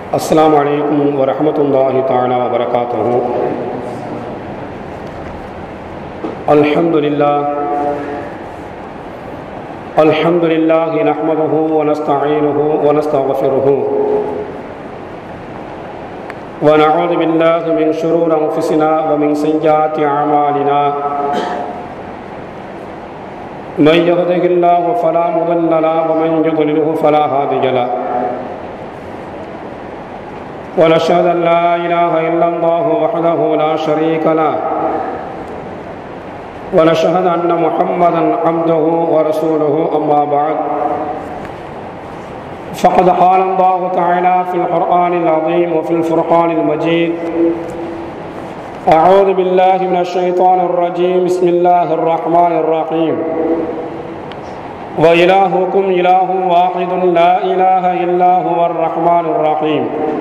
السلام عليكم ورحمة الله تعالى وبركاته الحمد لله الحمد لله نحمده ونستعينه ونستغفره ونعوذ بالله من شرور أنفسنا ومن سيئات أعمالنا من يهده الله فلا مضل له ومن يضلله فلا هادي له ونشهد أن لا إله إلا الله وحده لا شريك له ونشهد أن محمدا عبده ورسوله أما بعد فقد قال الله تعالى في القرآن العظيم وفي الفرقان المجيد أعوذ بالله من الشيطان الرجيم بسم الله الرحمن الرحيم وإلهكم إله واحد لا إله إلا هو الرحمن الرحيم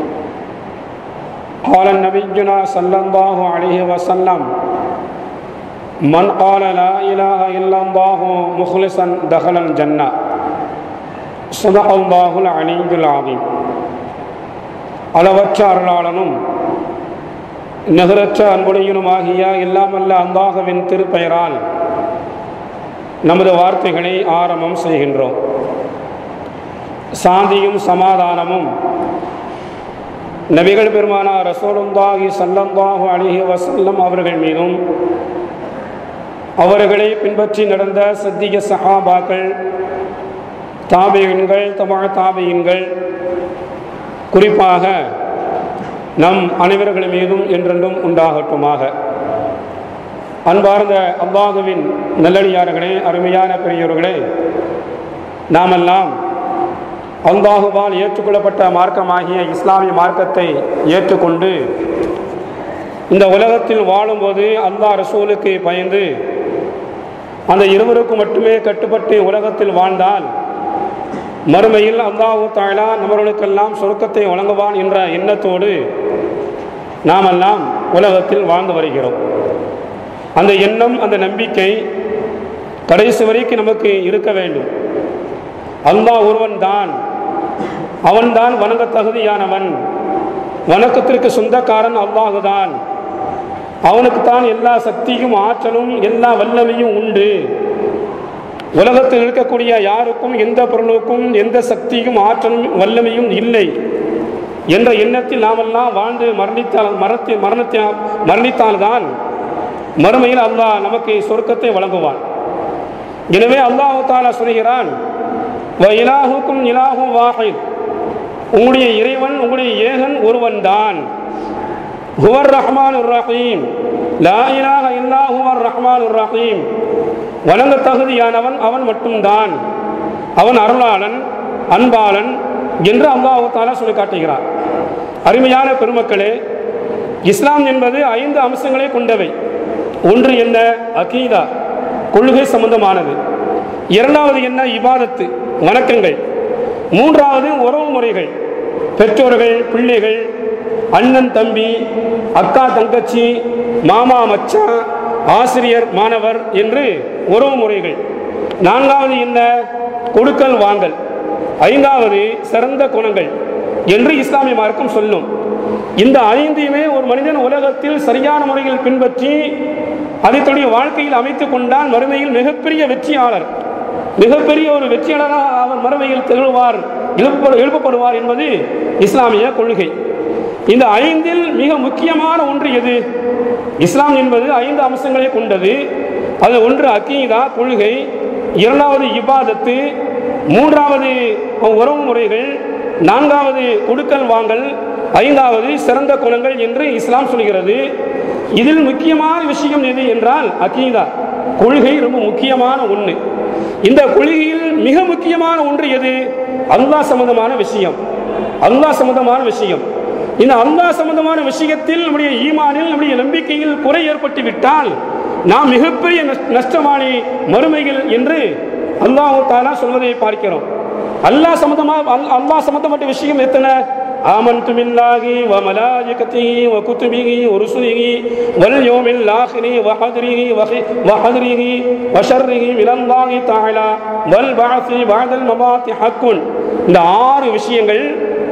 قال نبينا صلى الله عليه وسلم من قال لا إله إلا الله مخلصا دخل الجنة صدق الله العلي العظيم அளவற்ற அருளாளனும் நிகரற்ற அன்புடையனுமாகிய எல்லாமல்ல அந்தாகவின் திருப்பெயரால் நமது வார்த்தைகளை ஆரம்பம் செய்கின்றோம் சாந்தியும் சமாதானமும் நபிகள் பெருமானா ரசோலுந்தாகி சல்லந்தாஹு அலிஹி வசல்லம் அவர்கள் மீதும் அவர்களை பின்பற்றி நடந்த சத்திய சஹாபாக்கள் தாபியன்கள் தமிழ் தாபியன்கள் குறிப்பாக நம் அனைவர்கள் மீதும் என்றென்றும் உண்டாகட்டுமாக அன்பார்ந்த அல்லாஹுவின் நல்லடியார்களே அருமையான பெரியவர்களே நாமெல்லாம் அல்லாஹுவால் ஏற்றுக்கொள்ளப்பட்ட மார்க்கமாகிய இஸ்லாமிய மார்க்கத்தை ஏற்றுக்கொண்டு இந்த உலகத்தில் வாழும்போது அல்லாஹ் ரசூலுக்கு பயந்து அந்த இருவருக்கும் மட்டுமே கட்டுப்பட்டு உலகத்தில் வாழ்ந்தால் மறுமையில் அல்லாஹு தாயலா நம்மளுக்கெல்லாம் சொருக்கத்தை வழங்குவான் என்ற எண்ணத்தோடு நாமெல்லாம் உலகத்தில் வாழ்ந்து வருகிறோம் அந்த எண்ணம் அந்த நம்பிக்கை கடைசி வரைக்கும் நமக்கு இருக்க வேண்டும் அல்லாஹ் ஒருவன் தான் அவன்தான் வணங்க தகுதியானவன் வணக்கத்திற்கு சொந்தக்காரன் அல்லாஹுதான் அவனுக்கு தான் எல்லா சக்தியும் ஆற்றலும் எல்லா வல்லமையும் உண்டு உலகத்தில் இருக்கக்கூடிய யாருக்கும் எந்த பொருளுக்கும் எந்த சக்தியும் ஆற்றலும் வல்லமையும் இல்லை என்ற எண்ணத்தில் நாமெல்லாம் வாழ்ந்து மரணித்தால் மரத்தி மரணத்தினால் மரணித்தால்தான் மறுமையில் அல்லாஹ் நமக்கு சொர்க்கத்தை வழங்குவான் எனவே அல்லாஹு தாலா சொல்கிறான் இலாஹுக்கும் இலாஹு வாஹித் உங்களுடைய இறைவன் உங்களுடைய ஏகன் ஒருவன் தான் ஹுவர் ரஹ்மான் ரஹீம் லா இலாஹ இல்லா ஹுவர் ரஹ்மான் ரஹீம் வணங்க தகுதியானவன் அவன் மட்டும்தான் அவன் அருளாளன் அன்பாளன் என்று அல்லாஹு தாலா சொல்லி காட்டுகிறார் அருமையான பெருமக்களே இஸ்லாம் என்பது ஐந்து அம்சங்களை கொண்டவை ஒன்று என்ன அகீதா கொள்கை சம்பந்தமானது இரண்டாவது என்ன இபாதத்து வணக்கங்கள் மூன்றாவது உறவு முறைகள் பெற்றோர்கள் பிள்ளைகள் அண்ணன் தம்பி அக்கா தங்கச்சி மாமா மச்சான் ஆசிரியர் மாணவர் என்று உறவு முறைகள் நான்காவது என்ன கொடுக்கல் வாங்கல் ஐந்தாவது சிறந்த குணங்கள் என்று இஸ்லாமிய மார்க்கம் சொல்லும் இந்த ஐந்தையுமே ஒரு மனிதன் உலகத்தில் சரியான முறையில் பின்பற்றி அதை தன்னுடைய வாழ்க்கையில் அமைத்துக் கொண்டால் மறுமையில் மிகப்பெரிய வெற்றியாளர் மிகப்பெரிய ஒரு வெற்றியாளராக அவர் மறுமையில் திகழ்வார் எழுப்பப்படுவார் என்பது இஸ்லாமிய கொள்கை இந்த ஐந்தில் மிக முக்கியமான ஒன்று எது இஸ்லாம் என்பது ஐந்து அம்சங்களை கொண்டது அது ஒன்று அக்கீதா கொள்கை இரண்டாவது இபாதத்து மூன்றாவது உறவு முறைகள் நான்காவது கொடுக்கல் வாங்கல் ஐந்தாவது சிறந்த குணங்கள் என்று இஸ்லாம் சொல்கிறது இதில் முக்கியமான விஷயம் எது என்றால் அக்கீதா கொள்கை ரொம்ப முக்கியமான ஒன்று இந்த கொள்கையில் மிக முக்கியமான ஒன்று எது அல்லா சம்பந்தமான விஷயம் அல்லா சம்பந்தமான விஷயம் இந்த அல்லா சம்பந்தமான விஷயத்தில் நம்முடைய ஈமானில் நம்முடைய நம்பிக்கையில் குறை ஏற்பட்டு விட்டால் நாம் மிகப்பெரிய நஷ்டமானி மறுமைகள் என்று அல்லாஹு தாலா சொல்வதை பார்க்கிறோம் அல்லாஹ் சம்பந்தமா அல்லாஹ் சம்பந்தப்பட்ட விஷயம் எத்தனை آمنت بالله وملائكته وكتبه ورسله واليوم الآخر وحضره وحضره وشره من الله تعالى والبعث بعد الممات حق இந்த ஆறு விஷயங்கள்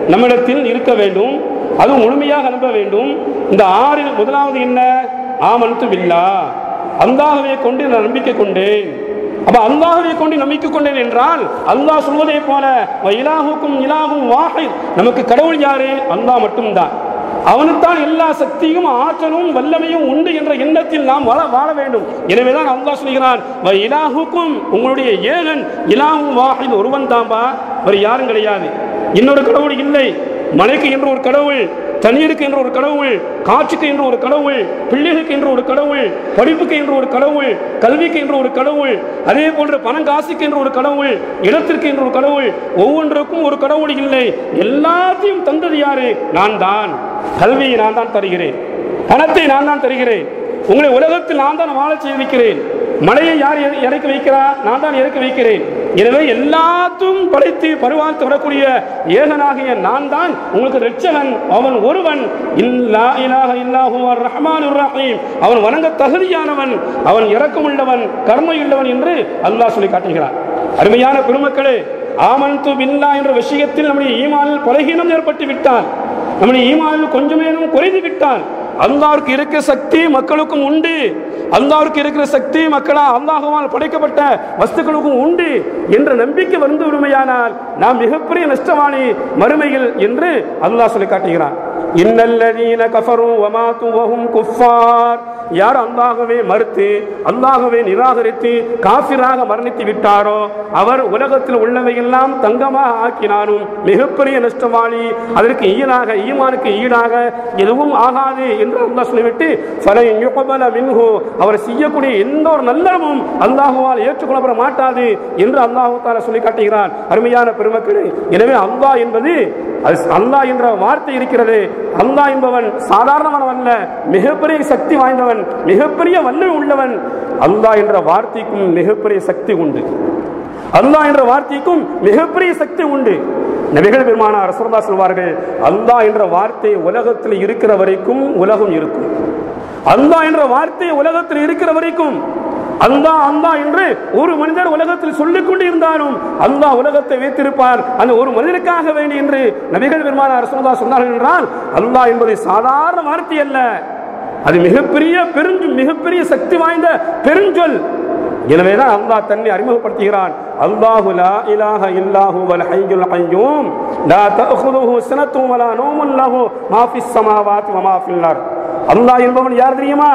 நம்மிடத்தில் இருக்க வேண்டும் அது முழுமையாக நம்ப வேண்டும் இந்த ஆறில் முதலாவது என்ன ஆமனத்து பில்லா அல்லாஹ்வை கொண்டு நான் நம்பிக்கை கொண்டேன் அப்ப அல்லாஹ்வை கொண்டு நம்பிக்கை கொண்டேன் என்றால் அல்லாஹ் சொல்வதை போல "வ இலாஹுக்கும் இலாகும் வாஹித் நமக்கு கடவுள் யாரு அல்லாஹ் மட்டும்தான் அவனுக்குத்தான் எல்லா சக்தியும் ஆற்றலும் வல்லமையும் உண்டு என்ற எண்ணத்தில் நாம் வாழ வாழ வேண்டும் எனவேதான் அல்லாஹ் சொல்கிறான் "வ இலாஹுக்கும் உங்களுடைய ஏகன் இலாகும் வாஹித் ஒருவன் தான்பா வேறு யாரும் கிடையாது இன்னொரு கடவுள் இல்லை மலைக்கு என்று ஒரு கடவுள் தண்ணீருக்கு என்று ஒரு கடவுள் காற்றுக்கு என்று ஒரு கடவுள் பிள்ளைகளுக்கு என்று ஒரு கடவுள் படிப்புக்கு என்று ஒரு கடவுள் கல்விக்கு என்று ஒரு கடவுள் அதே போன்று பணங்காசுக்கு என்று ஒரு கடவுள் இடத்திற்கு என்று ஒரு கடவுள் ஒவ்வொன்றுக்கும் ஒரு கடவுள் இல்லை எல்லாத்தையும் தந்தது யாரு நான் தான் கல்வியை நான் தான் தருகிறேன் பணத்தை நான் தான் தருகிறேன் உங்களை உலகத்தில் நான் தான் வாழச் செய்திருக்கிறேன் மழையை யார் இற- இறக்கி வைக்கிறார் நான் தான் இறக்கி வைக்கிறேன் எனவே எல்லாத்தையும் படைத்து பருவாத்து வரக்கூடிய ஏகனாகிய நான் தான் உங்களுக்கு ரட்சகன் அவன் ஒருவன் இல்லா இலாஹ இல்லாஹு ரஹ்மானுர் ரஹீம் அவன் வணங்க தகுதியானவன் அவன் இரக்கமுள்ளவன் கர்மையுள்ளவன் என்று அல்லாஹ் சொல்லி காட்டுகிறார் அருமையான பெருமக்களே ஆமன்து பில்லா என்ற விஷயத்தில் நம்முடைய ஈமானில் பலகீனம் ஏற்பட்டு விட்டால் நம்முடைய ஈமானில் கொஞ்சமேனும் குறைந்து விட்டால் அல்லாஹ்வுக்கு இருக்கிற சக்தி மக்களுக்கும் உண்டு அல்லாஹ்வுக்கு இருக்கிற சக்தி மக்களா அல்லாஹுவால் படைக்கப்பட்ட வஸ்துக்களுக்கும் உண்டு என்ற நம்பிக்கை வந்து விடுமையானால் நாம் மிகப்பெரிய நஷ்டவாளி மறுமையில் என்று அல்லாஹ் சொல்லி காட்டுகிறான் இன்னல்லதீன கஃபரு வமாத்து வஹும் குஃபார் யார் அல்லாஹ்வை மறுத்து அல்லாஹ்வை நிராகரித்து காஃபிராக மரணித்து விட்டாரோ அவர் உலகத்தில் உள்ளவையெல்லாம் தங்கமாக ஆக்கினாலும் மிகப்பெரிய நஷ்டவாளி அதற்கு ஈடாக ஈமானுக்கு ஈடாக எதுவும் ஆகாது என்று அல்லாஹ் சொல்லிவிட்டு ஃபலை யுக்பல மின்ஹு அவர் செய்யக்கூடிய எந்த ஒரு நல்லறமும் அல்லாஹுவால் ஏற்றுக்கொள்ளப்பட மாட்டாது என்று அல்லாஹு தாலா சொல்லி காட்டுகிறான் அருமையான பெருமக்களே எனவே அல்லாஹ் என்பது அது அல்லாஹ் என்ற வார்த்தை இருக்கிறது அல்லாஹ் என்பவன் சாதாரணமானவன் அல்ல மிகப்பெரிய சக்தி வாய்ந்தவன் மிகப்பெரிய வல்லமை உள்ளவன் அல்லாஹ் என்ற வார்த்தைக்கும் மிகப்பெரிய சக்தி உண்டு அல்லாஹ் என்ற வார்த்தைக்கும் மிகப்பெரிய சக்தி உண்டு நபிகள் பெருமானார் ரசூலுல்லாஹ் சொல்வார்கள் அல்லாஹ் என்ற வார்த்தை உலகத்தில் இருக்கிற வரைக்கும் உலகம் இருக்கும் அல்லாஹ் என்ற வார்த்தை உலகத்தில் இருக்கிற வரைக்கும் அல்லாஹ் அல்லாஹ் என்று ஒரு மனிதர் உலகத்தில் சொல்லிக் கொண்டு இருந்தாலும் அல்லாஹ் உலகத்தை வைத்திருப்பார் அந்த ஒரு மனிதனுக்காக வேண்டி என்று நபிகள் பெருமானார் ரசூலுல்லாஹ் சொன்னார்கள் என்றால் அல்லாஹ் என்பது சாதாரண வார்த்தை அல்ல அது மிகப்பெரிய பெருஞ்சு மிகப்பெரிய சக்தி வாய்ந்த பெருஞ்சொல் எனவேதான் அல்லாஹ் தன்னை அறிமுகப்படுத்துகிறான் அல்லாஹு லா இலாஹ இல்லாஹு வல் ஹய்யுல் கய்யூம் லா தஅخذஹு ஸனத்தும் வலா நௌமுன் லஹு மா ஃபிஸ் ஸமாவாத்தி வ மா ஃபில் அர்த் அல்லாஹ் என்பவன் யார் தெரியுமா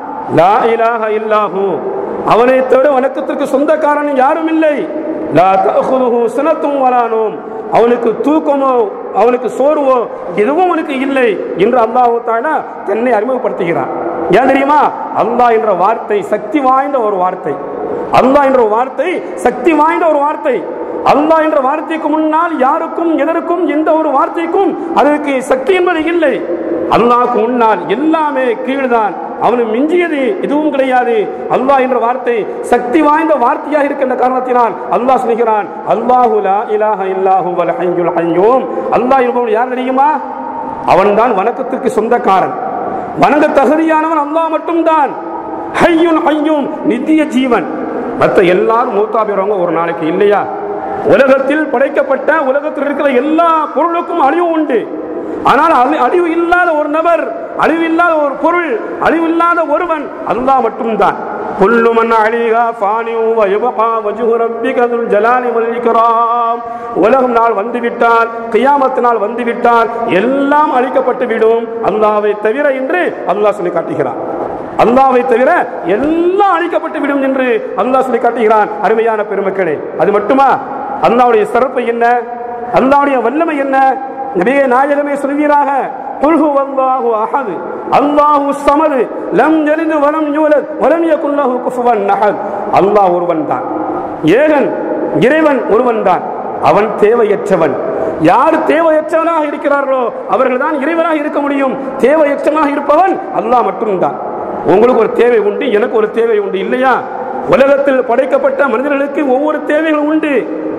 லா இலாஹ இல்லாஹு அவனை தவிர வணக்கத்திற்கு சொந்தக்காரன் யாரும் இல்லை லா தஅخذஹு ஸனத்தும் வலா நௌம் அவனுக்கு தூக்கமோ அவனுக்கு சோர்வோ எதுவும் அவனுக்கு இல்லை என்று அல்லாஹு தாலா தன்னை அறிமுகப்படுத்துகிறான் ஏன் தெரியுமா அல்லாஹ் என்ற வார்த்தை சக்தி வாய்ந்த ஒரு வார்த்தை அல்லாஹ் என்ற வார்த்தை சக்தி வாய்ந்த ஒரு வார்த்தை அல்லாஹ் என்ற வார்த்தைக்கு முன்னால் யாருக்கும் எதற்கும் எந்த ஒரு வார்த்தைக்கும் அதற்கு சக்தி என்பது இல்லை அல்லாஹ்க்கு முன்னால் எல்லாமே கீழ்தான் அவனு மிஞ்சியது எதுவும் கிடையாது அல்லாஹ் என்ற வார்த்தை சக்தி வாய்ந்த வார்த்தையாக இருக்கின்ற காரணத்தினால் அல்லாஹ் சொல்கிறான் அல்லாஹு லா இலாஹ இல்லாஹு வல் ஹய்யுல் கய்யூம் அல்லாஹ் என்பவன் யார் தெரியுமா அவன்தான் வணக்கத்திற்கு சொந்தக்காரன் வணங்க தகுதியானவன் அல்லாஹ் மட்டும்தான் ஹய்யுல் ஹய்யூம் நித்திய ஜீவன் மற்ற எல்லாரும் மூத்தா போறவங்க ஒரு நாளைக்கு இல்லையா உலகத்தில் படைக்கப்பட்ட உலகத்தில் இருக்கிற எல்லா பொருளுக்கும் அழிவு உண்டு ஆனால் அழி- அழிவு இல்லாத ஒரு நபர் அழிவு இல்லாத ஒரு பொருள் அழிவு இல்லாத ஒருவன் அல்லாஹ் மட்டும்தான் كل من عليها فان ويبقى وجه ربك ذو الجلال والإكرام உலகம் நாள் வந்துவிட்டால் கியாமத்து நாள் வந்துவிட்டால் எல்லாம் அழிக்கப்பட்டு விடும் அல்லாவை தவிர என்று அல்லாஹ் சொல்லி காட்டுகிறான் அல்லாவை தவிர எல்லாம் அழிக்கப்பட்டு விடும் என்று அல்லாஹ் சொல்லி காட்டுகிறான் அருமையான பெருமக்களே அது மட்டுமா அல்லாவுடைய சிறப்பு என்ன அல்லாவுடைய வல்லமை என்ன நபியே நாயகமே சொல்வீராக குல்ஹு அல்லாஹு அஹது அல்லாஹு சமது லம் யலிது வலம் யூலத் வலம் யகுல் லஹு குஃபுவன் அஹத் அல்லாஹ் ஒருவன் தான் ஏகன் இறைவன் ஒருவன் தான் அவன் தேவையற்றவன் யார் தேவையற்றவனாக இருக்கிறார்களோ அவர்கள் தான் இறைவனாக இருக்க முடியும் தேவையற்றவனாக இருப்பவன் அல்லாஹ் மட்டும்தான் உங்களுக்கு ஒரு தேவை உண்டு எனக்கு ஒரு தேவை உண்டு இல்லையா உலகத்தில் படைக்கப்பட்ட மனிதர்களுக்கு ஒவ்வொரு தேவைகளும் உண்டு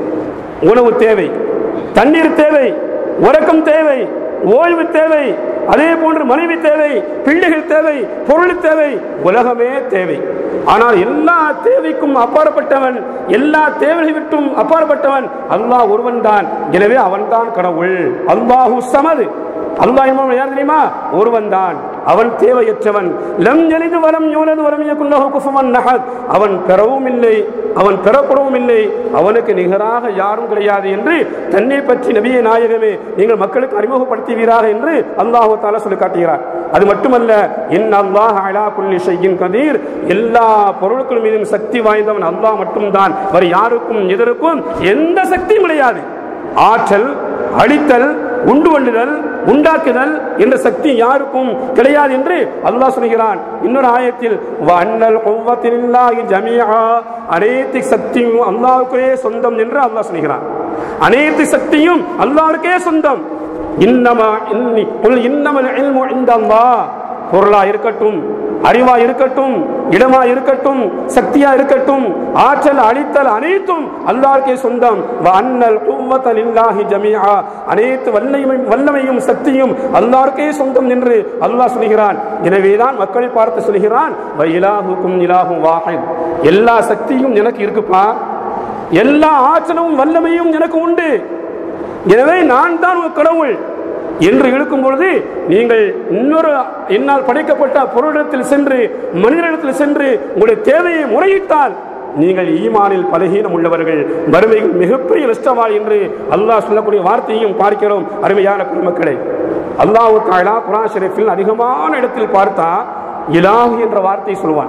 உணவு தேவை தண்ணீர் தேவை உறக்கம் தேவை ஓய்வு தேவை அதே போன்று மனைவி தேவை பிள்ளைகள் தேவை பொருள் தேவை உலகமே தேவை ஆனால் எல்லா தேவைக்கும் அப்பாற்பட்டவன் எல்லா தேவைகளை விட்டும் அப்பாற்பட்டவன் அல்லாஹ் ஒருவன் தான் எனவே அவன்தான் கடவுள் அல்லாஹு சமது அல்லாஹ் என்பவன் யார் தெரியுமா ஒருவன் தான் அவன் தேவையற்றவன் லம் எளிது வரம் யூனது வரம் யகுல்லஹு குஃபுவன் நஹத் அவன் பெறவும் இல்லை அவன் பெறப்படவும் இல்லை அவனுக்கு நிகராக யாரும் கிடையாது என்று தன்னை பற்றி நபியை நாயகமே நீங்கள் மக்களுக்கு அறிமுகப்படுத்துவீராக என்று அல்லாஹு தாலா சொல்லி காட்டுகிறார் அது மட்டுமல்ல என் அல்லாஹ் அலா குல்லி ஷையின் கதீர் எல்லா பொருட்கள் மீதும் சக்தி வாய்ந்தவன் அல்லாஹ் மட்டும்தான் வேறு யாருக்கும் எதற்கும் எந்த சக்தியும் கிடையாது ஆற்றல் அழித்தல் உண்டு கொள்ளுதல் உண்டாக்குதல் என்ற சக்தி யாருக்கும் கிடையாது என்று அல்லாஹ் சொல்கிறான் இன்னொரு ஆயத்தில் வண்ணல் ஒவ்வொத்தில்லாஹி ஜமீஆ அனைத்து சக்தியும் அல்லாஹ்வுக்கே சொந்தம் என்று அல்லாஹ் சொல்கிறான் அனைத்து சக்தியும் அல்லாஹ்வுக்கே சொந்தம் இன்னமா இன்னி குல் இன்னமல் இல்மு இந்தல்லாஹ் பொருளா இருக்கட்டும் அறிவா இருக்கட்டும் இடமா இருக்கட்டும் சக்தியா இருக்கட்டும் ஆற்றல் அழித்தல் அனைத்தும் அல்லாஹ்க்கே சொந்தம் வ அன்னல் குவ்வத லில்லாஹி ஜமீஆ அனைத்து வல்லமையும் வல்லமையும் சக்தியும் அல்லாஹ்க்கே சொந்தம் என்று அல்லாஹ் சொல்கிறான் எனவேதான் மக்களை பார்த்து சொல்கிறான் வ இலாஹுக்கும் இலாஹு வாஹித் எல்லா சக்தியும் எனக்கு இருக்குப்பா எல்லா ஆற்றலும் வல்லமையும் எனக்கு உண்டு எனவே நான் தான் உங்கள் கடவுள் என்று இழுக்கும் பொழுது நீங்கள் இன்னொரு என்னால் படைக்கப்பட்ட பொருளிடத்தில் சென்று மனிதனிடத்தில் சென்று உங்களுடைய தேவையை முறையிட்டால் நீங்கள் ஈமானில் பலகீனம் உள்ளவர்கள் வறுமையில் மிகப்பெரிய நஷ்டவாள் என்று அல்லாஹ் சொல்லக்கூடிய வார்த்தையும் பார்க்கிறோம் அருமையான பெருமக்களை அல்லாஹு தாலா குரான் ஷெரீஃபில் அதிகமான இடத்தில் பார்த்தா இலாஹு என்ற வார்த்தை சொல்வான்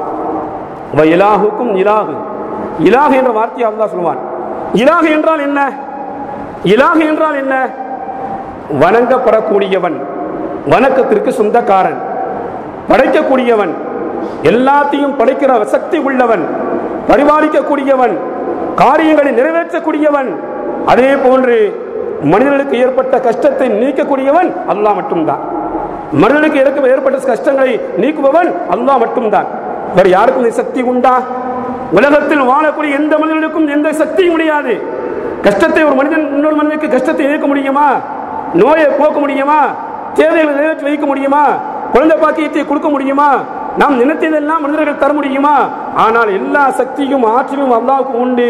வ இலாஹுக்கும் இலாஹு இலாஹு என்ற வார்த்தையை அல்லாஹ் சொல்வான் இலாஹு என்றால் என்ன இலாஹு என்றால் என்ன வணங்கப்படக்கூடியவன் வணக்கத்திற்கு சொந்தக்காரன் படைக்கக்கூடியவன் எல்லாத்தையும் படைக்கிற சக்தி உள்ளவன் பரிபாலிக்கக்கூடியவன் காரியங்களை நிறைவேற்றக்கூடியவன் அதே போன்று மனிதர்களுக்கு ஏற்பட்ட கஷ்டத்தை நீக்கக்கூடியவன் அல்லாஹ் மட்டும்தான் மனிதனுக்கு ஏற்க- ஏற்பட்ட கஷ்டங்களை நீக்குபவன் அல்லாஹ் மட்டும்தான் வேறு யாருக்கும் இந்த சக்தி உண்டா உலகத்தில் வாழக்கூடிய எந்த மனிதனுக்கும் எந்த சக்தியும் முடியாது கஷ்டத்தை ஒரு மனிதன் இன்னொரு மனிதனுக்கு கஷ்டத்தை நீக்க முடியுமா நோயை போக்க முடியுமா தேவைகளை நிறைவேற்றி வைக்க முடியுமா குழந்தை பாக்கியத்தை கொடுக்க முடியுமா நாம் நினைத்ததெல்லாம் மனிதர்கள் தர முடியுமா ஆனால் எல்லா சக்தியும் ஆற்றலும் அல்லாவுக்கு உண்டு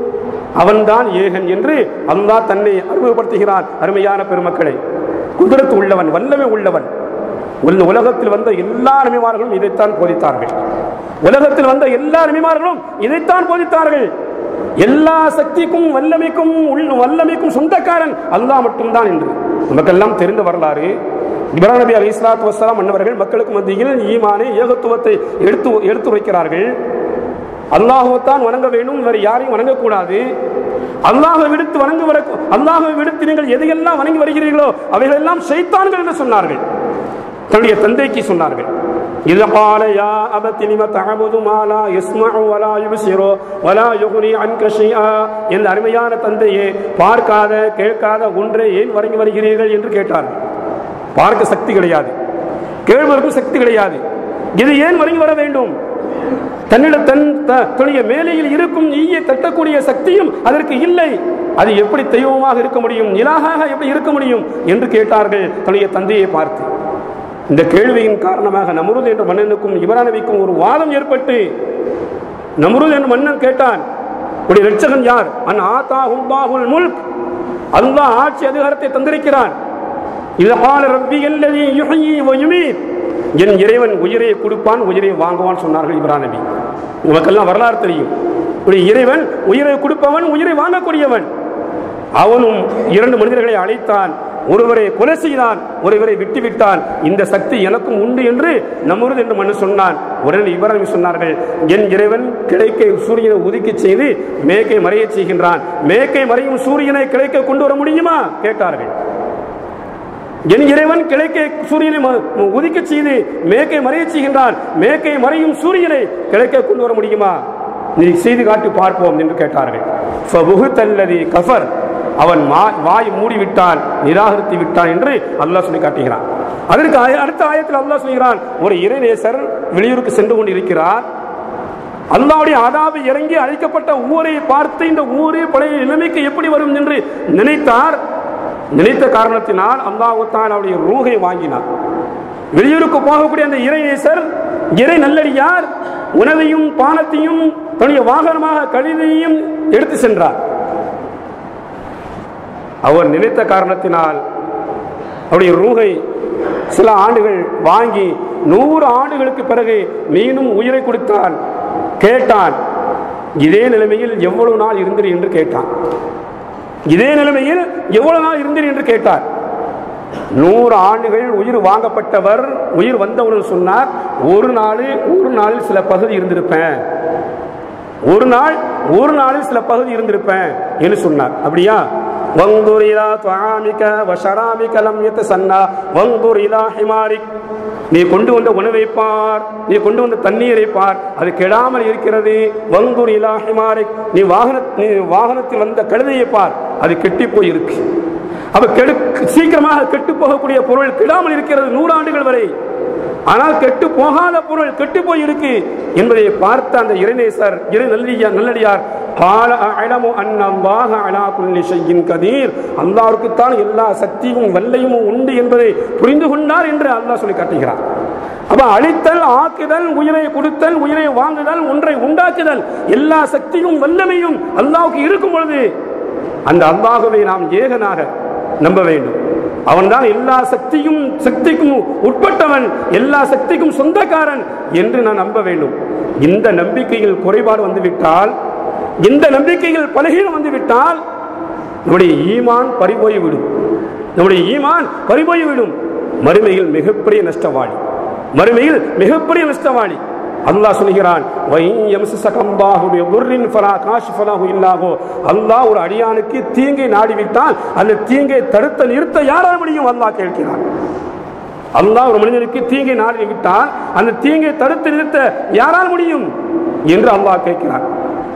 அவன்தான் ஏகன் என்று அல்லாஹ் தன்னை அறிமுகப்படுத்துகிறான் அருமையான பெருமக்களை குதிரத்து உள்ளவன் வல்லமை உள்ளவன் உள்ள உலகத்தில் வந்த எல்லா நபிமார்களும் இதைத்தான் போதித்தார்கள் உலகத்தில் வந்த எல்லா நபிமார்களும் இதைத்தான் போதித்தார்கள் எல்லா சக்திக்கும் வல்லமைக்கும் உள் வல்லமைக்கும் சொந்தக்காரன் அல்லாஹ் மட்டும்தான் என்று நமக்கெல்லாம் தெரிந்த வரலாறு இப்ராஹிம் நபி அலி இஸ்லாத்து வசலாம் மன்னவர்கள் மக்களுக்கு மத்தியில் ஈமானை ஏகத்துவத்தை எடுத்து எடுத்து வைக்கிறார்கள் அல்லாஹுவைத்தான் வணங்க வேண்டும் வேறு யாரையும் வணங்கக்கூடாது அல்லாஹை விடுத்து வணங்க வர அல்லாஹை விடுத்து நீங்கள் எதையெல்லாம் வணங்கி வருகிறீர்களோ அவைகளெல்லாம் ஷைத்தான்கள் என்று சொன்னார்கள் தன்னுடைய தந்தைக்கு சொன்னார்கள் இது قال يا أبت لم تعبد ما لا يسمع ولا يبصر ولا يغني عنك شيئا என் அருமையான தந்தையே பார்க்காத கேட்காத ஒன்றை ஏன் வணங்கி வருகிறீர்கள் என்று கேட்டார்கள் பார்க்க சக்தி கிடையாது கேள்வதற்கும் சக்தி கிடையாது இது ஏன் வணங்கி வர வேண்டும் தன்னிடம் தன் த- தன்னுடைய மேலையில் இருக்கும் ஈயை தட்டக்கூடிய சக்தியும் அதற்கு இல்லை அது எப்படி தெய்வமாக இருக்க முடியும் இலாகாக எப்படி இருக்க முடியும் என்று கேட்டார்கள் தன்னுடைய தந்தையை பார்த்து இந்த கேள்வியின் காரணமாக நம்ருத் என்ற மன்னனுக்கும் இப்ராஹிம் நபிக்கும் ஒரு வாதம் ஏற்பட்டு நம்ருத் என்ற மன்னன் கேட்டான் உடைய ரட்சகன் யார் அன் ஆதா ஹுல்லாஹுல் முல்க் அல்லாஹ் ஆட்சி அதிகாரத்தை தந்திருக்கிறான் இது ஆல ரப்பி அல்லதி யுஹ்யி வ யுமீத் என் இறைவன் உயிரை கொடுப்பான் உயிரை வாங்குவான் சொன்னார்கள் இப்ராஹிம் நபி உனக்கெல்லாம் வரலாறு தெரியும் உடைய இறைவன் உயிரை கொடுப்பவன் உயிரை வாங்கக்கூடியவன் அவனும் இரண்டு மனிதர்களை அழைத்தான் ஒருவரை கொலை செய்தான் ஒருவரை விட்டுவிட்டான் இந்த சக்தி எனக்கும் உண்டு என்று நம்முறது என்று மனு சொன்னான் உடனே இப்ராஹிம் சொன்னார்கள் என் இறைவன் கிழக்கை சூரியனை உதிக்க செய்து மேற்கை மறையச் செய்கின்றான் மேற்கை மறையும் சூரியனை கிழக்கை கொண்டு வர முடியுமா கேட்டார்கள் என் இறைவன் கிழக்கே சூரியனை ம- உதிக்க செய்து மேற்கை மறையச் செய்கின்றான் மேற்கை மறையும் சூரியனை கிழக்கே கொண்டு வர முடியுமா நீ செய்து காட்டி பார்ப்போம் என்று கேட்டார்கள் ஃபபுகுத்தல்லதி கஃபர் அவன் மா- வாய் மூடிவிட்டான் நிராகரித்து விட்டான் என்று அல்லாஹ் சொல்லி காட்டுகிறான் அதற்கு ஆய- அடுத்த ஆயத்தில் அல்லாஹ் சொல்கிறான் ஒரு இறைநேசர் வெளியூருக்கு சென்று கொண்டிருக்கிறார் அல்லாவுடைய அதாபு இறங்கி அழைக்கப்பட்ட ஊரை பார்த்து இந்த ஊரே பழைய நிலைமைக்கு எப்படி வரும் என்று நினைத்தார் நினைத்த காரணத்தினால் அல்லாஹுத்தான் அவருடைய ரூகை வாங்கினார் வெளியூருக்கு போகக்கூடிய அந்த இறைநேசர் இறை நல்லடியார் உணவையும் பானத்தையும் தன்னுடைய வாகனமாக கழுதையும் எடுத்து சென்றார் அவர் நினைத்த காரணத்தினால் அவருடைய ரூகை சில ஆண்டுகள் வாங்கி நூறு ஆண்டுகளுக்கு பிறகு மீண்டும் உயிரை கொடுத்தான் கேட்டான் இதே நிலைமையில் எவ்வளவு நாள் இருந்தீர் என்று கேட்டான் இதே நிலைமையில் எவ்வளவு நாள் இருந்தீர் என்று கேட்டார் நூறு ஆண்டுகள் உயிர் வாங்கப்பட்டவர் உயிர் வந்தவுடன் சொன்னார் ஒரு நாள் ஒரு நாளில் சில பகுதி இருந்திருப்பேன் ஒரு நாள் ஒரு நாளில் சில பகுதி இருந்திருப்பேன் என்று சொன்னார் அப்படியா வங்குர் இலா துஆமிக வ ஷராபிக லம் யத்தசன்னா வங்குர் இலா ஹிமாரிக் நீ கொண்டு வந்த உணவை பார் நீ கொண்டு வந்த தண்ணீரை பார் அது கெடாமல் இருக்கிறது வங்குர் இலா ஹிமாரிக் நீ வாகன நீ வாகனத்தில் வந்த கழுதையை பார் அது கெட்டி போய் இருக்கு அப்ப கெடு சீக்கிரமாக கெட்டு போகக்கூடிய பொருள் கெடாமல் இருக்கிறது நூறாண்டுகள் வரை ஆனால் கெட்டு போகாத பொருள் கெட்டு போய் இருக்கு என்பதை பார்த்த அந்த இறைநேசர் இறை நல்லடியார் நல்லடியார் கால அழமு அன்னல்லாஹ அலா குல்லி ஷையின் கதீர் அல்லாஹ்வுக்குத்தான் எல்லா சக்தியும் வல்லையும் உண்டு என்பதை புரிந்து கொண்டார் என்று அல்லாஹ் சொல்லி காட்டுகிறார் அப்ப அழித்தல் ஆக்குதல் உயிரை கொடுத்தல் உயிரை வாங்குதல் ஒன்றை உண்டாக்குதல் எல்லா சக்தியும் வல்லமையும் அல்லாஹ்வுக்கு இருக்கும் பொழுது அந்த அல்லாஹுவை நாம் ஏகனாக நம்ப வேண்டும் அவன்தான் எல்லா சக்தியும் சக்திக்கும் உட்பட்டவன் எல்லா சக்திக்கும் சொந்தக்காரன் என்று நான் நம்ப வேண்டும் இந்த நம்பிக்கையில் குறைபாடு வந்துவிட்டால் இந்த நம்பிக்கையில் பலகீனம் வந்துவிட்டால் நம்முடைய ஈமான் பறிபோய்விடும் நம்முடைய ஈமான் பறிபோய்விடும் மறுமையில் மிகப்பெரிய நஷ்டவாளி மறுமையில் மிகப்பெரிய நஷ்டவாளி அல்லாஹ் சொல்கிறான் அல்லாஹ் ஒரு அடியானுக்கு தீங்கை நாடிவிட்டால் அந்த தீங்கை தடுத்த நிறுத்த யாரால் முடியும் அல்லாஹ் கேட்கிறான் அல்லாஹ் ஒரு மனிதனுக்கு தீங்கை நாடி விட்டால் அந்த தீங்கை தடுத்து நிறுத்த யாரால் முடியும் என்று அல்லாஹ் கேட்கிறான்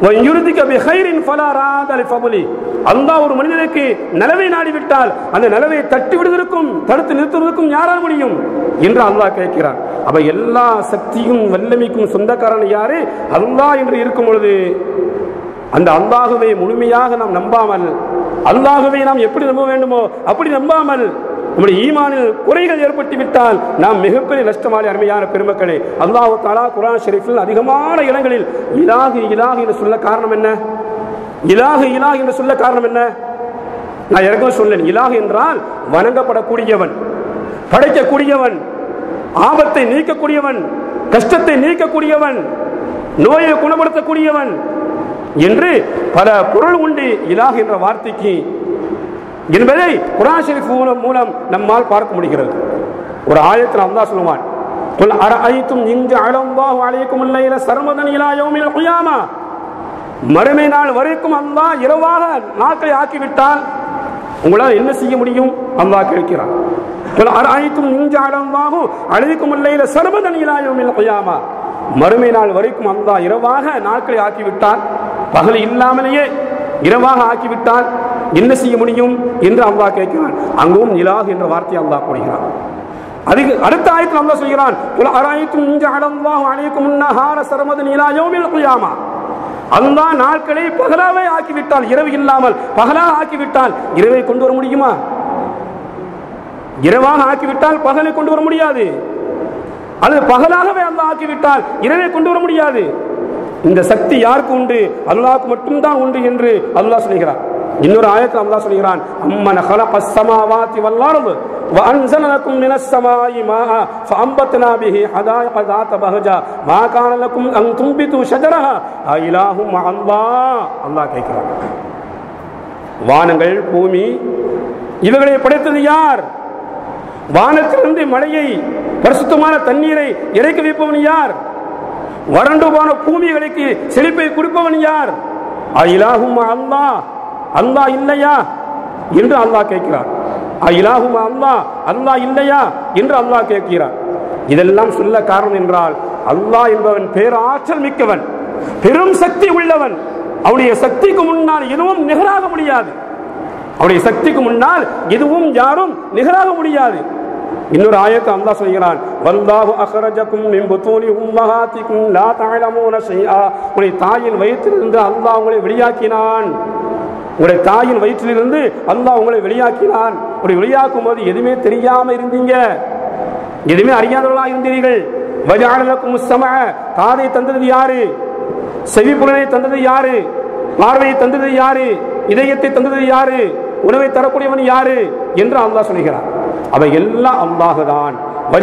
அல்லாஹ் ஒரு மனிதனுக்கு நலவை நாடிவிட்டால் அந்த நலவை தட்டி விடுவதற்கும் தடுத்து நிறுத்துவதற்கும் யாரால் முடியும் என்று அல்லாஹ் கேட்கிறான் அப்ப எல்லா சக்தியும் வல்லமைக்கும் சொந்தக்காரன் யாரு அல்லாஹ் என்று இருக்கும் பொழுது அந்த அல்லாஹுவை முழுமையாக நாம் நம்பாமல் அல்லாஹுவை நாம் எப்படி நம்ப வேண்டுமோ அப்படி நம்பாமல் நம்முடைய ஈமானில் குறைகள் ஏற்பட்டு விட்டால் நாம் மிகப்பெரிய நஷ்டமாளி அருமையான பெருமக்களே அல்லாஹு தாலா குரான் ஷெரீஃபில் அதிகமான இடங்களில் இலாகு இலாகு என்று சொல்ல காரணம் என்ன இலாகு இலாகு என்று சொல்ல காரணம் என்ன நான் ஏற்கனவே சொல்லேன் இலாகு என்றால் வணங்கப்படக்கூடியவன் படைக்கக்கூடியவன் ஆபத்தை நீக்கக்கூடியவன் கஷ்டத்தை நீக்கக்கூடியவன் நோயை குணப்படுத்தக்கூடியவன் என்று பல பொருள் உண்டு இலாக என்ற வார்த்தைக்கு என்பதை குரான் ஷெரீஃப் மூலம் மூலம் நம்மால் பார்க்க முடிகிறது ஒரு ஆயத்தில் அல்லாஹ் சொல்லுவான் قل أرأيتم إن جعل الله عليكم الليل سرمدا إلى يوم القيامة மறுமை நாள் வரைக்கும் அல்லாஹ் இரவாக நாட்களை ஆக்கிவிட்டால் உங்களால் என்ன செய்ய முடியும் அல்லாஹ் கேட்கிறான் قل أرأيتم إن جعل الله عليكم الليل سرمدا إلى يوم القيامة மறுமை நாள் வரைக்கும் அல்லாஹ் இரவாக நாட்களை ஆக்கிவிட்டால் பகல் இல்லாமலேயே இரவாக ஆக்கிவிட்டால் என்ன செய்ய முடியும் என்று அல்லாஹ் கேட்கிறான் அங்கும் நிலாக என்ற வார்த்தையை அல்லாஹ் போடுகிறான் அதுக்கு அடுத்த ஆயத்தில் அல்லாஹ் சொல்கிறான் குல் அராயித்தும் இஞ்ச அலல்லாஹு அலைக்கும் நஹார சரமதன் இலா யௌமில் கியாமா அல்லாஹ் நாட்களை பகலாவே ஆக்கிவிட்டால் இரவு இல்லாமல் பகலாக ஆக்கிவிட்டால் இரவை கொண்டு வர முடியுமா இரவாக ஆக்கிவிட்டால் பகலை கொண்டு வர முடியாது அது பகலாகவே அல்லாஹ் ஆக்கிவிட்டால் இரவை கொண்டு வர முடியாது இந்த சக்தி யாருக்கு உண்டு அல்லாஹ்க்கு மட்டும்தான் உண்டு என்று அல்லாஹ் சொல்கிறான் இன்னொரு ஆயத்தில் அல்லாஹ் சொல்கிறான் அம்மன خلق السماوات والارض وانزل لكم من السماء ماء فانبتنا به حدائق ذات بهجة ما كان لكم ان تنبتوا شجرها اله مع الله அல்லாஹ் கேட்கிறான் வானங்கள் பூமி இவர்களை படைத்தது யார் வானத்திலிருந்து மழையை பரிசுத்தமான தண்ணீரை இறைக்க வைப்பவன் யார் வறண்டு போன பூமிகளுக்கு செழிப்பை கொடுப்பவன் யார் அயிலாகும் அல்லாஹ் அல்லாஹ் இல்லையா என்று அல்லாஹ் கேட்கிறார் அயிலாகும் அல்லாஹ் அல்லாஹ் இல்லையா என்று அல்லாஹ் கேட்கிறார் இதெல்லாம் சொல்ல காரணம் என்றால் அல்லாஹ் என்பவன் பேராற்றல் மிக்கவன் பெரும் சக்தி உள்ளவன் அவனுடைய சக்திக்கு முன்னால் எதுவும் நிகராக முடியாது அவனுடைய சக்திக்கு முன்னால் எதுவும் யாரும் நிகராக முடியாது இன்னொரு ஆயத்தை அல்லாஹ் சொல்கிறான் வல்லாஹு அஹ்ரஜக்கும் மின் புத்தூனி உம்மஹாத்திக்கும் லா தஅலமூன ஷைஆ உங்களுடைய தாயின் வயிற்றிலிருந்து அல்லாஹ் உங்களை வெளியாக்கினான் உங்களுடைய தாயின் வயிற்றிலிருந்து அல்லாஹ் உங்களை வெளியாக்கினான் உங்களை வெளியாக்கும் போது எதுவுமே தெரியாம இருந்தீங்க எதுவுமே அறியாதவர்களா இருந்தீர்கள் வஜாலக்கும் சம காதை தந்தது யாரு செவிப்புலனை தந்தது யாரு பார்வையை தந்தது யாரு இதயத்தை தந்தது யாரு உணவை தரக்கூடியவன் யாரு என்று அல்லாஹ் சொல்கிறார் அவை எல்லாம் அல்லாஹ் தான்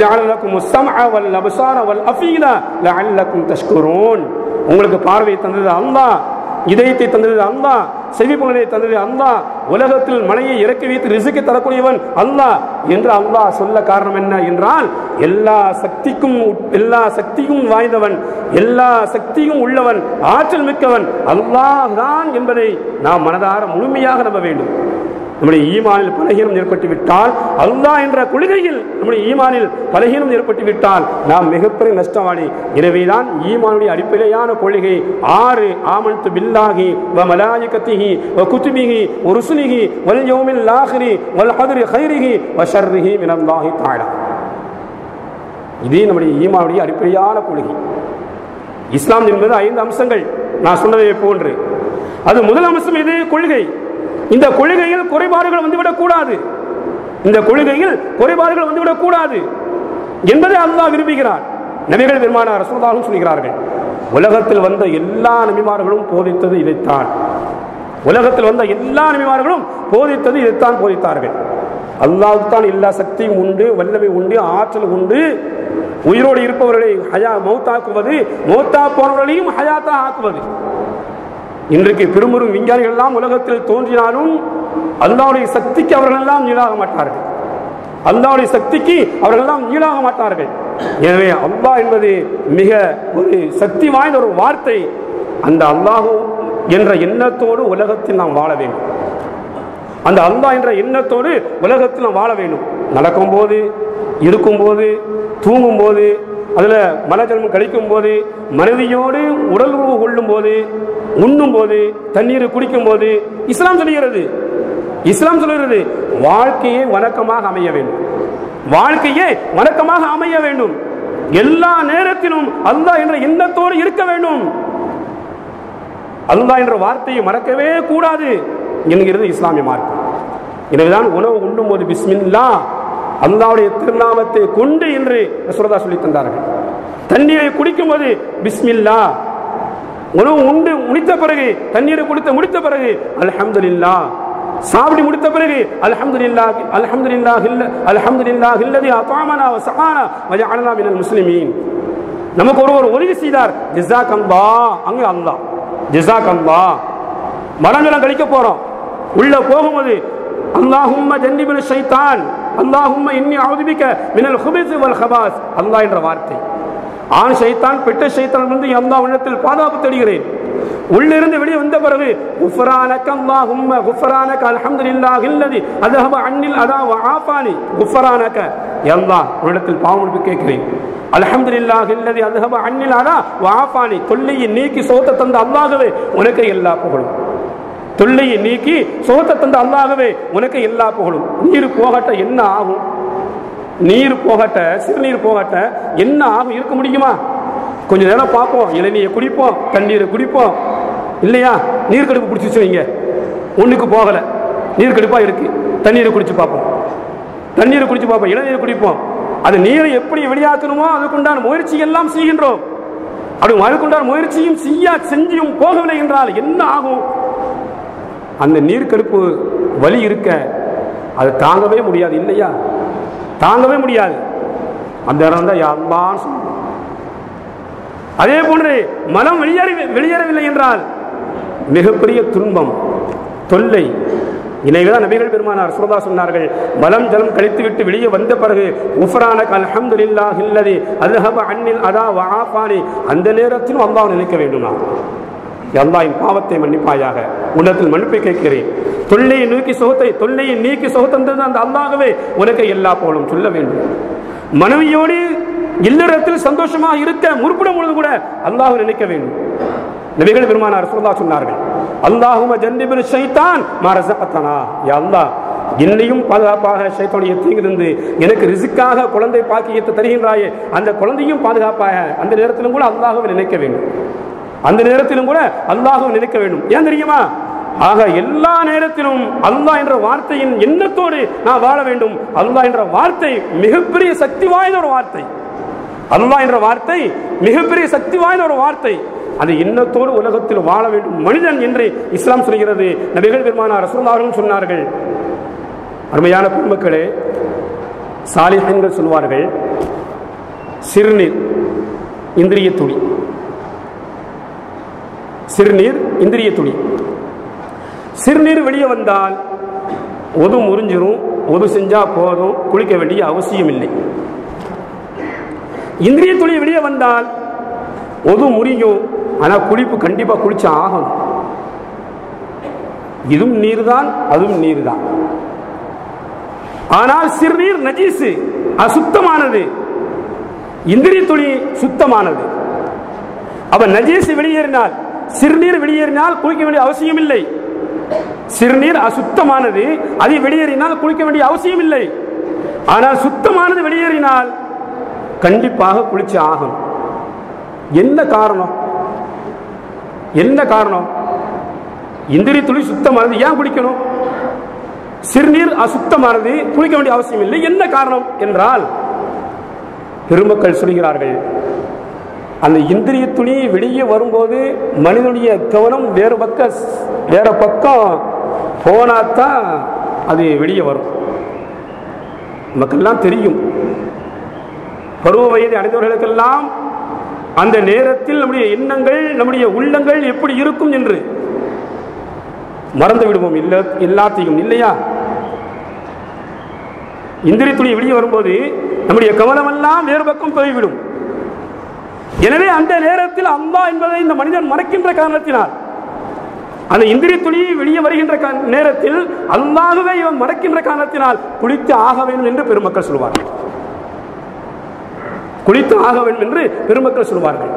உங்களுக்கு பார்வையை தந்தது அல்லாஹ் இதயத்தை தந்தது அல்லாஹ் செவிப்புலனை தந்தது அல்லாஹ் உலகத்தில் மலையை இறக்கி வைத்து ரிசுக்கு தரக்கூடியவன் அல்லாஹ் என்று அல்லாஹ் சொல்ல காரணம் என்ன என்றால் எல்லா சக்திக்கும் எல்லா சக்தியும் வாய்ந்தவன் எல்லா சக்தியும் உள்ளவன் ஆற்றல் மிக்கவன் அல்லாஹ் தான் என்பதை நாம் மனதார முழுமையாக நம்ப வேண்டும் நம்முடைய ஈமானில் பலகீனம் ஏற்பட்டு விட்டால் அல்லாஹ் என்ற கொள்கையில் நம்முடைய ஈமானில் பலகீனம் ஏற்பட்டு விட்டால் நாம் மிகப்பெரிய நஷ்டவாளி எனவேதான் ஈமானுடைய அடிப்படையான கொள்கை ஆறு ஆமன்து பில்லாகி வ மலாயிகத்திஹி வ குத்துபிஹி வ ருசுலிஹி வல் யௌமில் லாஹிரி வல் ஹதுரி ஹைரிஹி வ ஷர்ரிஹி மினல்லாஹி தஆலா இதே நம்முடைய ஈமானுடைய அடிப்படையான கொள்கை இஸ்லாம் என்பது ஐந்து அம்சங்கள் நான் சொன்னதை போன்று அது முதல் அம்சம் இது கொள்கை இந்த கொள்கையில் குறைபாடுகள் வந்துவிடக் கூடாது இந்த கொள்கையில் குறைபாடுகள் வந்துவிடக் கூடாது என்பதை அல்லாஹ் விரும்புகிறார் நபிகள் பெருமானார் ரசூலுல்லாஹும் சொல்கிறார்கள் உலகத்தில் வந்த எல்லா நபிமார்களும் போதித்தது இதைத்தான் உலகத்தில் வந்த எல்லா நபிமார்களும் போதித்தது இதைத்தான் போதித்தார்கள் அல்லாஹ்வுக்கு தான் எல்லா சக்தியும் உண்டு வல்லமை உண்டு ஆற்றல் உண்டு உயிரோடு இருப்பவர்களை ஹயா மௌத்தாக்குவது மௌத்தா போனவர்களையும் ஹயாத்தா ஆக்குவது இன்றைக்கு பெரும்பெரும் விஞ்ஞானிகள் எல்லாம் உலகத்தில் தோன்றினாலும் அல்லாவுடைய சக்திக்கு அவர்கள் எல்லாம் ஈடாக மாட்டார்கள் அல்லாவுடைய சக்திக்கு அவர்கள் எல்லாம் ஈடாக மாட்டார்கள் எனவே அல்லாஹ் என்பது மிக ஒரு சக்தி வாய்ந்த ஒரு வார்த்தை அந்த அல்லாஹு என்ற எண்ணத்தோடு உலகத்தில் நாம் வாழ வேண்டும் அந்த அல்லாஹ் என்ற எண்ணத்தோடு உலகத்தில் நாம் வாழ வேண்டும் நடக்கும்போது இருக்கும்போது தூங்கும்போது அதில் மலஜன்மம் கழிக்கும் போது மனைவியோடு உடல் உறவு கொள்ளும் போது உண்ணும் போது தண்ணீர் குடிக்கும் போது இஸ்லாம் சொல்லுகிறது இஸ்லாம் சொல்லுகிறது வாழ்க்கையே வணக்கமாக அமைய வேண்டும் வாழ்க்கையே வணக்கமாக அமைய வேண்டும் எல்லா நேரத்திலும் அல்லாஹ் என்ற எண்ணத்தோடு இருக்க வேண்டும் அல்லாஹ் என்ற வார்த்தையை மறக்கவே கூடாது என்கிறது இஸ்லாமிய மார்க்கம் எனவேதான் உணவு உண்ணும் போது பிஸ்மில்லா அல்லாவுடைய திருநாமத்தை கொண்டு என்று சுரதா சொல்லி தந்தார்கள் தண்ணீரை குடிக்கும் போது பிஸ்மில்லா உணவு உண்டு முடித்த பிறகு தண்ணீரை குடித்த முடித்த பிறகு அல்ஹம்துலில்லா சாப்பிட்டு முடித்த பிறகு அல்ஹம்துலில்லா அல்ஹம்துலில்லா இல்ல அல்ஹம்துலில்லா இல்லதி அதாமனா வ சஹானா வ ஜஅலனா மினல் முஸ்லிமீன் நமக்கு ஒருவர் உதவி செய்தார் ஜிசாக் அல்லா அங்க அல்லாஹ் ஜிசாக் அல்லா மலங்களும் கழிக்க போறோம் உள்ள போகும்போது அல்லாஹும்ம ஜன்னிபில் ஷைத்தான் அல்லாஹும்ம இன்னி அவுதுபிக்க மினல் ஹுபிஸ் வல் ஹபாஸ் அல்லாஹ் என்ற வார்த்தை ஆண் ஷைத்தான் பெட்ட ஷைத்தான் வந்து அல்லாஹ் உள்ளத்தில் பாதுகாப்பு தேடுகிறேன் உள்ளிருந்து வெளியே வந்த பிறகு குஃபரானக அல்லாஹும்ம குஃபரானக அல்ஹம்துலில்லாஹ் இல்லதி அத்ஹப அன்னில் அதா வ ஆஃபானி குஃபரானக அல்லாஹ் உள்ளத்தில் பாவமன்னிப்பு கேட்கிறேன் அல்ஹம்துலில்லாஹ் இல்லதி அத்ஹப அன்னில் அதா வ ஆஃபானி தொல்லையை நீக்கி சோத்த தந்த அல்லாஹ்வே உனக்கு எல்லா புகழும் தொல்லையை நீக்கி சோத்த தந்த அல்லாகவே உனக்கு எல்லா புகழும் நீர் போகட்ட என்ன ஆகும் நீர் போகட்ட சிறுநீர் போகட்ட என்ன ஆகும் இருக்க முடியுமா கொஞ்ச நேரம் பார்ப்போம் இளநீரை குடிப்போம் தண்ணீரை குடிப்போம் இல்லையா நீர் கடுப்பு பிடிச்சி வைங்க ஒண்ணுக்கு போகல நீர் கடுப்பா இருக்கு தண்ணீரை குடிச்சு பார்ப்போம் தண்ணீரை குடிச்சு பார்ப்போம் இளநீரை குடிப்போம் அது நீரை எப்படி வெளியாக்கணுமோ அதுக்குண்டான முயற்சி எல்லாம் செய்கின்றோம் அப்படி அதுக்குண்டான முயற்சியும் செய்ய செஞ்சியும் போகவில்லை என்றால் என்ன ஆகும் அந்த நீர்க்கடுப்பு வலி இருக்க அதை தாங்கவே முடியாது இல்லையா தாங்கவே முடியாது அந்த இடம் தான் அல்லான்னு சொல்லணும் அதே போன்று மனம் வெளியேற வெளியேறவில்லை என்றால் மிகப்பெரிய துன்பம் தொல்லை இணைதான் நபிகள் பெருமானார் சுரதா சொன்னார்கள் மலம் ஜலம் கழித்து விட்டு வெளியே வந்த பிறகு உஃபரானக் அல்ஹம்துலில்லாஹ் இல்லதி அல்ஹப அன்னில் அதா வஆஃபானி அந்த நேரத்திலும் அல்லாஹ் நினைக்க வேண்டும் நான் அல்லாஹ்வின் பாவத்தை மன்னிப்பாயாக உன்னத்தில் மன்னிப்பை கேட்கிறேன் தொல்லையை நோக்கி சுகத்தை தொல்லையை நீக்கி சுகத்தந்தது அந்த அல்லாகவே உனக்கு எல்லா போலும் சொல்ல வேண்டும் மனைவியோடு இல்லறத்தில் சந்தோஷமாக இருக்க முற்படும் பொழுது கூட அல்லாஹ் நினைக்க வேண்டும் நபிகள் பெருமானார் சொல்லா சொன்னார்கள் அல்லாஹும ஜன்னிபின் ஷைத்தான் மாரசத்தனா யா அல்லாஹ் என்னையும் பாதுகாப்பாக ஷைத்தானுடைய தீங்கிலிருந்து எனக்கு ரிசுக்காக குழந்தை பாக்கியத்தை தருகின்றாயே அந்த குழந்தையும் பாதுகாப்பாக அந்த நேரத்திலும் கூட அல்லாஹுவை நினைக்க வேண்டும் அந்த நேரத்திலும் கூட அல்லாஹுவை நினைக்க வேண்டும் ஏன் தெரியுமா ஆக எல்லா நேரத்திலும் அல்லாஹ் என்ற வார்த்தையின் எண்ணத்தோடு நான் வாழ வேண்டும் அல்லாஹ் என்ற வார்த்தை மிகப்பெரிய சக்தி வாய்ந்த ஒரு வார்த்தை அல்லாஹ் என்ற வார்த்தை மிகப்பெரிய சக்தி வாய்ந்த ஒரு வார்த்தை அந்த எண்ணத்தோடு உலகத்தில் வாழ வேண்டும் மனிதன் என்று இஸ்லாம் சொல்கிறது நபிகள் பெருமானார் ரசூலுல்லாஹிம் சொன்னார்கள் அருமையான பெருமக்களே சாலிஹன்கள் சொல்வார்கள் சிறுநீர் இந்திரிய துளி சிறுநீர் இந்திரிய துளி சிறுநீர் வெளியே வந்தால் ஒது முறிஞ்சிரும் ஒது செஞ்சா போதும் குளிக்க வேண்டிய அவசியம் இல்லை இந்திரிய துளி வெளியே வந்தால் ஒது முறியும் ஆனால் குளிப்பு கண்டிப்பாக குளிச்சு ஆகணும் இதுவும் நீர் தான் அதுவும் நீர் தான் ஆனால் சிறுநீர் நஜீசு அசுத்தமானது இந்திரிய துளி சுத்தமானது அப்ப நஜீஸ் வெளியேறினால் சிறுநீர் வெளியேறினால் குளிக்க வேண்டிய அவசியம் இல்லை சிறுநீர் அசுத்தமானது அது வெளியேறினால் குளிக்க வேண்டிய அவசியம் இல்லை ஆனால் சுத்தமானது வெளியேறினால் கண்டிப்பாக குளிச்சு ஆகணும் என்ன காரணம் என்ன காரணம் இந்திரிய துளி சுத்தமானது ஏன் குளிக்கணும் சிறுநீர் அசுத்தமானது குளிக்க வேண்டிய அவசியம் இல்லை என்ன காரணம் என்றால் பெருமக்கள் சொல்கிறார்கள் அந்த இந்திரிய துணி வெளியே வரும்போது மனிதனுடைய கவனம் வேறு பக்கம் வேற பக்கம் போனாதான் அது வெளியே வரும் நமக்கெல்லாம் தெரியும் பருவ வயது அடைந்தவர்களுக்கெல்லாம் அந்த நேரத்தில் நம்முடைய எண்ணங்கள் நம்முடைய உள்ளங்கள் எப்படி இருக்கும் என்று மறந்து விடுவோம் இல்ல எல்லாத்தையும் இல்லையா இந்திரிய துணி வெளியே வரும்போது நம்முடைய கவனமெல்லாம் வேறு பக்கம் போய்விடும் எனவே அந்த நேரத்தில் அம்மா என்பதை இந்த மனிதன் மறைக்கின்ற காரணத்தினால் அந்த இந்திரிய துணி வெளியே வருகின்ற கா- நேரத்தில் அல்லாகவே இவன் மறைக்கின்ற காரணத்தினால் குளித்து ஆக வேண்டும் என்று பெருமக்கள் சொல்வார்கள் குளித்து ஆக வேண்டும் என்று பெருமக்கள் சொல்வார்கள்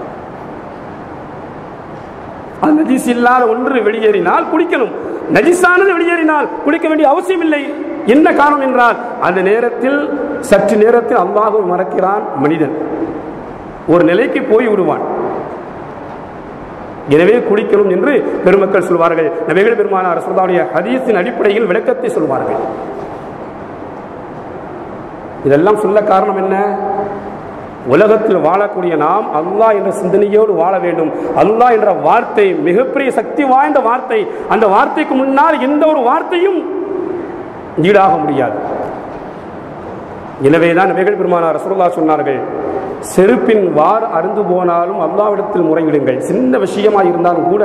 அது நஜீஸ் இல்லாத ஒன்று வெளியேறினால் குளிக்கணும் நஜிஸானது வெளியேறினால் குளிக்க வேண்டிய அவசியம் இல்லை என்ன காரணம் என்றால் அந்த நேரத்தில் சற்று நேரத்தில் அல்லாஹ் மறக்கிறான் மனிதன் ஒரு நிலைக்கு போய் விடுவான் எனவே குளிக்கணும் என்று பெருமக்கள் சொல்வார்கள் நபிகள் பெருமானார் ரசூலுல்லாஹுடைய ஹதீஸின் அடிப்படையில் விளக்கத்தை சொல்வார்கள் இதெல்லாம் சொல்ல காரணம் என்ன உலகத்தில் வாழக்கூடிய நாம் அல்லாஹ் என்ற சிந்தனையோடு வாழ வேண்டும் அல்லாஹ் என்ற வார்த்தை மிகப்பெரிய சக்தி வாய்ந்த வார்த்தை அந்த வார்த்தைக்கு முன்னால் எந்த ஒரு வார்த்தையும் ஈடாக முடியாது எனவேதான் நபிகள் பெருமானார் ரசூலுல்லாஹ் சொன்னார்கள் செருப்பின் வார் அருந்து போனாலும் அல்லாவிடத்தில் முறையிடுங்கள் சின்ன விஷயமா இருந்தாலும் கூட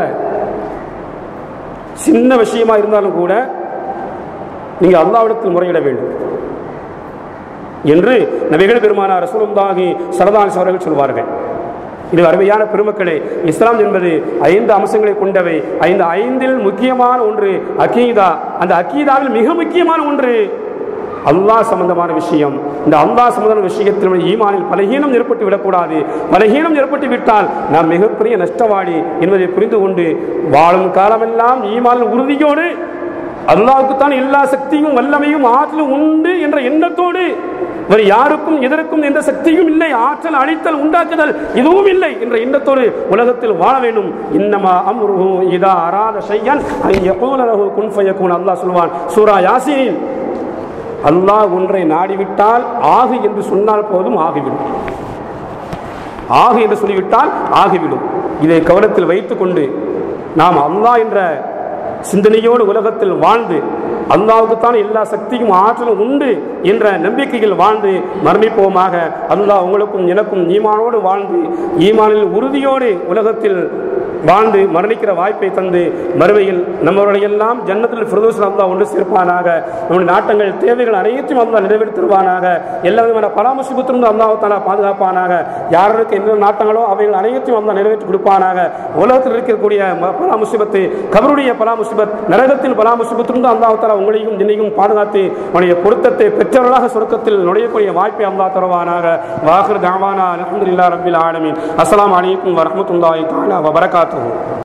சின்ன விஷயமா இருந்தாலும் கூட நீங்க அல்லாவிடத்தில் முறையிட வேண்டும் என்று நபிகள் பெருமானார் ரசூலுல்லாஹி ஸல்லல்லாஹு அவர்கள் சொல்வார்கள் இது அருமையான பெருமக்களே இஸ்லாம் என்பது ஐந்து அம்சங்களை கொண்டவை ஐந்து ஐந்தில் முக்கியமான ஒன்று அகீதா அந்த அகீதாவில் மிக முக்கியமான ஒன்று அல்லாஹ் சம்பந்தமான விஷயம் இந்த அல்லாஹ் சம்பந்தமான விஷயத்தில் நம்முடைய ஈமானில் பலகீனம் ஏற்பட்டு விடக்கூடாது பலகீனம் ஏற்பட்டு விட்டால் நாம் மிகப்பெரிய நஷ்டவாளி என்பதை புரிந்து கொண்டு வாழும் காலமெல்லாம் ஈமானில் உறுதியோடு அல்லாஹ்வுக்குத்தான் எல்லா சக்தியும் வல்லமையும் ஆற்றலும் உண்டு என்ற எண்ணத்தோடு வேறு யாருக்கும் எதற்கும் எந்த சக்தியும் இல்லை ஆற்றல் அழித்தல் உண்டாக்குதல் எதுவும் இல்லை என்ற எண்ணத்தோடு உலகத்தில் வாழ வேண்டும் இன்னமா அம்ருஹு இதா அராத ஷையன் அன் யகூல லஹு குன் ஃபயகூன் அல்லாஹ் சொல்வான் சூரா யாசீன் அல்லாஹ் ஒன்றை நாடிவிட்டால் ஆகு என்று சொன்னால் போதும் ஆகிவிடும் ஆகு என்று சொல்லிவிட்டால் ஆகிவிடும் இதை கவனத்தில் வைத்துக்கொண்டு நாம் அல்லாஹ் என்ற சிந்தனையோடு உலகத்தில் வாழ்ந்து அல்லாவுக்குத்தான் எல்லா சக்தியும் ஆற்றலும் உண்டு என்ற நம்பிக்கையில் வாழ்ந்து மரணிப்போமாக அல்லாஹ் உங்களுக்கும் எனக்கும் ஈமானோடு வாழ்ந்து ஈமானில் உறுதியோடு உலகத்தில் வாழ்ந்து மரணிக்கிற வாய்ப்பை தந்து மறுமையில் நம்மளுடையெல்லாம் ஜன்னத்தில் ஃபிரதோஸ் அல்லாஹ் ஒன்று சேர்ப்பானாக நம்முடைய நாட்டங்கள் தேவைகள் அனைத்தையும் அல்லாஹ் நிறைவேற்றுவானாக எல்லா விதமான பராமரிப்புத்திலிருந்து அல்லாஹாலா பாதுகாப்பானாக யாருக்கு எந்த நாட்டங்களோ அவைகள் அனைத்தையும் அல்லாஹ் நிறைவேற்றி கொடுப்பானாக உலகத்தில் இருக்கக்கூடிய ம- பராமுசிபத்து கபருடைய பராமுசிபத் நரகத்தின் பராமுசிபத்திலிருந்து அல்லாஹாலா உங்களையும் என்னையும் பாதுகாத்து அவனுடைய பொருத்தத்தை பெற்றவர்களாக சொர்க்கத்தில் நுழையக்கூடிய வாய்ப்பை அல்லாஹ் தருவானாக வாஹிர் தாவானா அலமதுல்லா ரபில் ஆலமீன் அஸ்ஸலாமு அலைக்கும் வரஹ்மத்துல்லாஹி தஆலா வபரகாத்துஹு